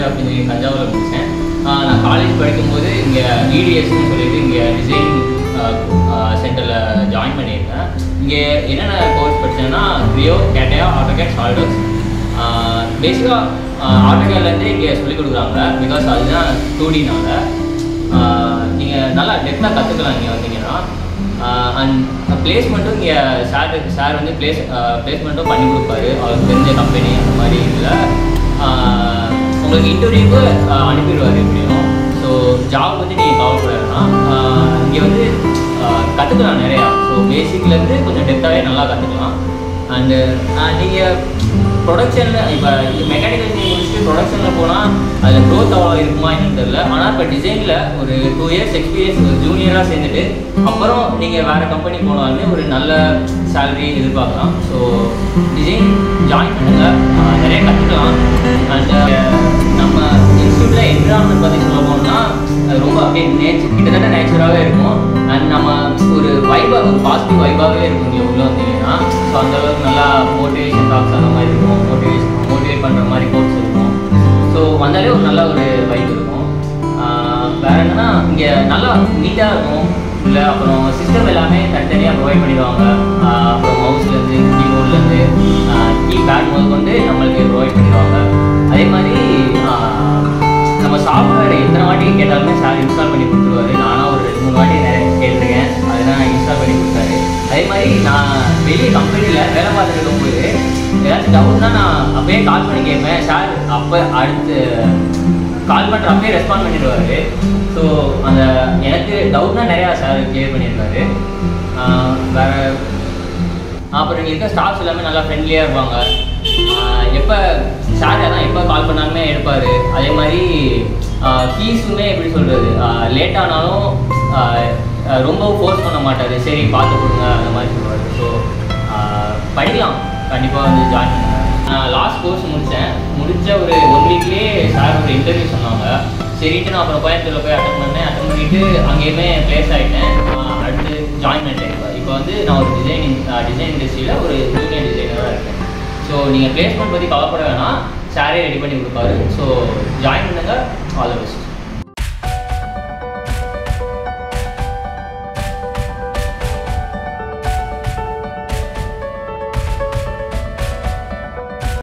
of engineering தஞ்சாவூரில் முடித்தேன் நான் காலேஜ் படிக்கும்போது இங்கே இடிஎஸ்னு சொல்லிட்டு இங்கே டிசைன் சென்டரில் ஜாயின் பண்ணியிருந்தேன் இங்கே என்னென்ன கோர்ஸ் படித்தேன்னா க்ரியோ கேட்டையா ஆட்டோகேட் சால்டர்ஸ் பேசிக்காக ஆட்டோகேட்லேருந்து இங்கே சொல்லிக் கொடுக்குறாங்க பிகாஸ் அதுதான் டூடினால நீங்கள் நல்லா டெப்த்தாக கற்றுக்கலாம் இங்கே வந்தீங்கன்னா அண்ட் பிளேஸ்மெண்ட்டும் இங்கே சார் சார் வந்து பிளேஸ் பிளேஸ்மெண்ட்டும் பண்ணி கொடுப்பாரு அவருக்கு தெரிஞ்ச கம்பெனி அந்த மாதிரி இதில் உங்களுக்கு இன்டர்வியூக்கு அனுப்பிடுவார் எப்படியும் ஸோ ஜாப் பற்றி நீங்கள் கவலைப்பட வேணாம் இங்கே வந்து கற்றுக்கலாம் நிறையா ஸோ பேசிக்லேருந்து கொஞ்சம் டெப்த்தாகவே நல்லா கற்றுக்கலாம் அண்டு நீங்கள் ப்ரொடக்ஷனில் இப்போ மெக்கானிக்கல் இன்ஜினியரிங் முடிச்சுட்டு ப்ரொடக்ஷனில் போனால் அதில் க்ரோத் அவ்வளோ இருக்குமா என்னன்னு தெரியல ஆனால் இப்போ டிசைனில் ஒரு டூ இயர்ஸ் எக்ஸ்பீரியன்ஸ் ஒரு ஜூனியராக சேர்ந்துட்டு அப்புறம் நீங்கள் வேறு கம்பெனி போனாலுமே ஒரு நல்ல சேலரி எதிர்பார்க்கலாம் ஸோ டிசைன் ஜாயின் பண்ணுங்கள் நிறைய கற்றுக்கலாம் அண்ட் நம்ம இன்ஸ்டியூட்டில் என்விரான்மெண்ட் பற்றி சொல்ல போனோம்னா அது ரொம்ப அப்படியே நேச்சர் கிட்டத்தட்ட நேச்சராகவே இருக்கும் அண்ட் நம்ம ஒரு வைபாக ஒரு பாசிட்டிவ் வைபாகவே இருக்கும் இங்கே உள்ள வந்தீங்கன்னா ஸோ அந்த அளவுக்கு நல்லா மோட்டிவேஷன் டாக்ஸ் அந்த மாதிரி இருக்கும் மோட்டிவேஷன் மோட்டிவேட் பண்ணுற மாதிரி கோர்ஸ் இருக்கும் ஸோ வந்தாலே ஒரு நல்ல ஒரு வைப் இருக்கும் ஆஹ் வேற என்னன்னா இங்கே நல்லா நீட்டாக இருக்கும் இல்லை அப்புறம் சிஸ்டம் எல்லாமே தனித்தனியாக ப்ரொவைட் பண்ணிடுவாங்க ஆஹ் அப்புறம் மவுஸ்லேருந்து கீபோர்ட்லேருந்து கீ பேட் முதல் கொண்டு நம்மளுக்கு ப்ரொவைட் பண்ணிடுவாங்க அதே மாதிரி ஆஹ் நம்ம சாஃப்ட்வேர் எத்தனை வாட்டி கேட்டாலுமே சார் இன்ஸ்டால் பண்ணி கொடுத்துருவாரு நானும் ஒரு ரெண்டு மூணு வாட்டி நிறைய கேட்டிருக்கேன் அதெல்லாம் இன்ஸ்டால் பண்ணி கொடுத்தாரு அதே மாதிரி நான் வெளியே கம்பெனியில் வேலை பார்த்துட்டு இருக்கும்போது ஏதாச்சும் டவுட்னா நான் அப்பயே கால் பண்ணி கேட்பேன் சார் அப்போ அடுத்து கால் பண்ணுற அப்பயே ரெஸ்பாண்ட் பண்ணிடுவாரு ஸோ அந்த எனக்கு டவுட்னா நிறையா சார் கிளியர் பண்ணியிருக்காரு ஆஹ் வேற அப்புறம் இங்கே இருக்க ஸ்டாஃப்ஸ் எல்லாமே நல்லா ஃப்ரெண்ட்லியாக இருப்பாங்க எப்போ சார் தான் எப்போ கால் பண்ணாலுமே எடுப்பார் அதே மாதிரி ஃபீஸுமே எப்படி சொல்கிறது லேட் ஆனாலும் ஆஹ் ஆஹ் ரொம்ப ஃபோர்ஸ் பண்ண மாட்டார் சரி பார்த்து கொடுங்க அந்த மாதிரி சொல்லுவார் ஸோ படிக்கலாம் கண்டிப்பாக வந்து ஜாயின் பண்ணுங்க நான் லாஸ்ட் கோர்ஸ் முடித்தேன் முடித்த ஒரு ஒன் வீக்லேயே சார் ஒரு இன்டர்வியூ சொன்னாங்க சரின்ட்டு நான் அப்புறம் கோயம்புத்தூரில் போய் அட்டன் பண்ணேன் அட்டன் பண்ணிவிட்டு அங்கேயுமே ப்ளேஸ் ஆகிட்டேன் அடுத்து ஜாயின் பண்ணிட்டேன் இப்போ இப்போ வந்து நான் ஒரு டிசைன் டிசைன் இண்டஸ்ட்ரியில் ஒரு ஜூனியர் டிசைனராக இருக்கேன் ஸோ நீங்கள் பிளேஸ்மெண்ட் பற்றி கவலைப்பட வேணாம் சாரே ரெடி பண்ணி கொடுப்பாரு ஸோ ஜாயின் பண்ணுங்கள் ஆல் த பெஸ்ட்